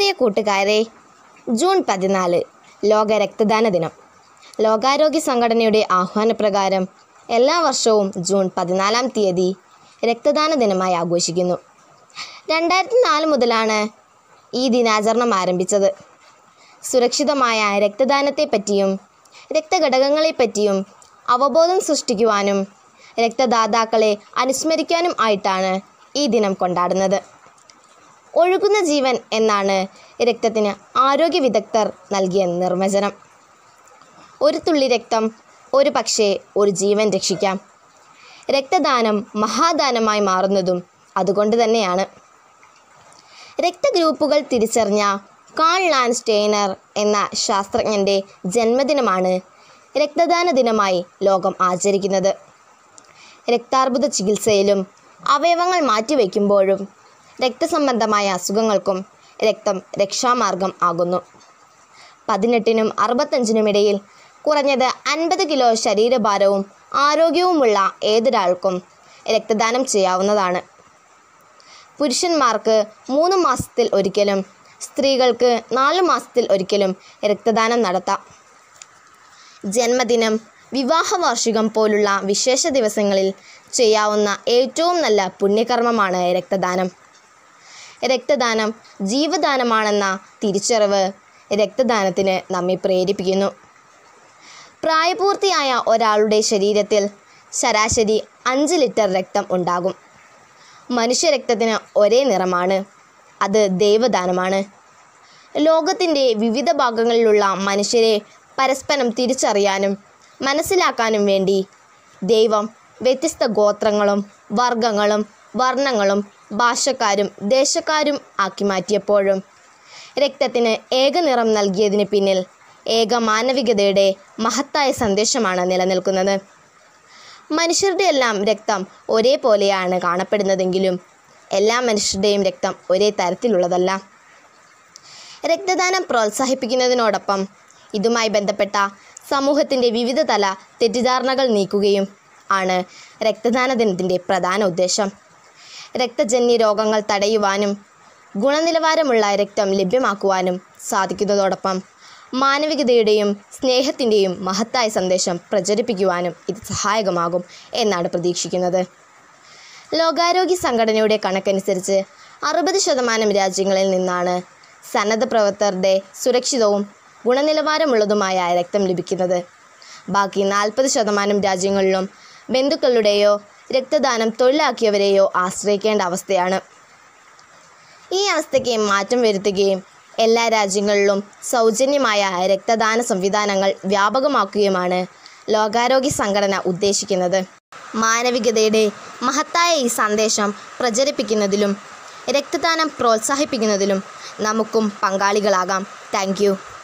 പ്രിയ കൂട്ടുകാരെ ജൂൺ പതിനാല് ലോക രക്തദാന ദിനം ലോകാരോഗ്യ സംഘടനയുടെ ആഹ്വാനപ്രകാരം എല്ലാ വർഷവും ജൂൺ പതിനാലാം തീയതി രക്തദാന ദിനമായി ആഘോഷിക്കുന്നു രണ്ടായിരത്തി നാല് മുതലാണ് ഈ ദിനാചരണം ആരംഭിച്ചത് സുരക്ഷിതമായ രക്തദാനത്തെപ്പറ്റിയും രക്തഘടകങ്ങളെപ്പറ്റിയും അവബോധം സൃഷ്ടിക്കുവാനും രക്തദാതാക്കളെ അനുസ്മരിക്കാനും ആയിട്ടാണ് ഈ ദിനം കൊണ്ടാടുന്നത് ഒഴുകുന്ന ജീവൻ എന്നാണ് രക്തത്തിന് ആരോഗ്യ വിദഗ്ധർ നൽകിയ നിർവചനം ഒരു തുള്ളി രക്തം ഒരു പക്ഷേ ഒരു ജീവൻ രക്ഷിക്കാം രക്തദാനം മഹാദാനമായി മാറുന്നതും അതുകൊണ്ട് തന്നെയാണ് രക്തഗ്രൂപ്പുകൾ തിരിച്ചറിഞ്ഞ കാൾ ലാൻ സ്റ്റെയ്നർ എന്ന ശാസ്ത്രജ്ഞൻ്റെ ജന്മദിനമാണ് രക്തദാന ദിനമായി ലോകം ആചരിക്കുന്നത് രക്താർബുദ ചികിത്സയിലും അവയവങ്ങൾ മാറ്റിവെക്കുമ്പോഴും രക്തസംബന്ധമായ അസുഖങ്ങൾക്കും രക്തം രക്ഷാമാർഗം ആകുന്നു പതിനെട്ടിനും അറുപത്തഞ്ചിനുമിടയിൽ കുറഞ്ഞത് അൻപത് കിലോ ശരീരഭാരവും ആരോഗ്യവുമുള്ള ഏതൊരാൾക്കും രക്തദാനം ചെയ്യാവുന്നതാണ് പുരുഷന്മാർക്ക് മൂന്ന് മാസത്തിൽ ഒരിക്കലും സ്ത്രീകൾക്ക് നാല് മാസത്തിൽ ഒരിക്കലും രക്തദാനം നടത്താം ജന്മദിനം വിവാഹ വാർഷികം പോലുള്ള വിശേഷ ദിവസങ്ങളിൽ ചെയ്യാവുന്ന ഏറ്റവും നല്ല പുണ്യകർമ്മമാണ് രക്തദാനം രക്തദാനം ജീവദാനമാണെന്ന തിരിച്ചറിവ് രക്തദാനത്തിന് നമ്മെ പ്രേരിപ്പിക്കുന്നു പ്രായപൂർത്തിയായ ഒരാളുടെ ശരീരത്തിൽ ശരാശരി അഞ്ച് ലിറ്റർ രക്തം ഉണ്ടാകും മനുഷ്യരക്തത്തിന് ഒരേ നിറമാണ് അത് ദൈവദാനമാണ് ലോകത്തിൻ്റെ വിവിധ ഭാഗങ്ങളിലുള്ള മനുഷ്യരെ പരസ്പരം തിരിച്ചറിയാനും മനസ്സിലാക്കാനും വേണ്ടി ദൈവം വ്യത്യസ്ത ഗോത്രങ്ങളും വർഗങ്ങളും വർണ്ണങ്ങളും ഭാഷക്കാരും ദേശക്കാരും ആക്കി മാറ്റിയപ്പോഴും രക്തത്തിന് ഏക നിറം നൽകിയതിന് പിന്നിൽ ഏക മാനവികതയുടെ മഹത്തായ സന്ദേശമാണ് നിലനിൽക്കുന്നത് മനുഷ്യരുടെ എല്ലാം രക്തം ഒരേപോലെയാണ് കാണപ്പെടുന്നതെങ്കിലും എല്ലാ മനുഷ്യരുടെയും രക്തം ഒരേ തരത്തിലുള്ളതല്ല രക്തദാനം പ്രോത്സാഹിപ്പിക്കുന്നതിനോടൊപ്പം ഇതുമായി ബന്ധപ്പെട്ട സമൂഹത്തിൻ്റെ വിവിധ തല തെറ്റിദ്ധാരണകൾ നീക്കുകയും ആണ് രക്തദാന ദിനത്തിൻ്റെ പ്രധാന ഉദ്ദേശം രക്തജന്യ രോഗങ്ങൾ തടയുവാനും ഗുണനിലവാരമുള്ള രക്തം ലഭ്യമാക്കുവാനും സാധിക്കുന്നതോടൊപ്പം മാനവികതയുടെയും സ്നേഹത്തിൻ്റെയും മഹത്തായ സന്ദേശം പ്രചരിപ്പിക്കുവാനും ഇത് സഹായകമാകും എന്നാണ് പ്രതീക്ഷിക്കുന്നത് ലോകാരോഗ്യ സംഘടനയുടെ കണക്കനുസരിച്ച് അറുപത് ശതമാനം രാജ്യങ്ങളിൽ നിന്നാണ് സന്നദ്ധ പ്രവർത്തകരുടെ സുരക്ഷിതവും ഗുണനിലവാരമുള്ളതുമായ രക്തം ലഭിക്കുന്നത് ബാക്കി നാൽപ്പത് ശതമാനം രാജ്യങ്ങളിലും ബന്ധുക്കളുടെയോ രക്തദാനം തൊഴിലാക്കിയവരെയോ ആശ്രയിക്കേണ്ട അവസ്ഥയാണ് ഈ അവസ്ഥയ്ക്ക് മാറ്റം വരുത്തുകയും എല്ലാ രാജ്യങ്ങളിലും സൗജന്യമായ രക്തദാന സംവിധാനങ്ങൾ വ്യാപകമാക്കുകയുമാണ് ലോകാരോഗ്യ സംഘടന ഉദ്ദേശിക്കുന്നത് മാനവികതയുടെ മഹത്തായ ഈ സന്ദേശം പ്രചരിപ്പിക്കുന്നതിലും രക്തദാനം പ്രോത്സാഹിപ്പിക്കുന്നതിലും നമുക്കും പങ്കാളികളാകാം താങ്ക്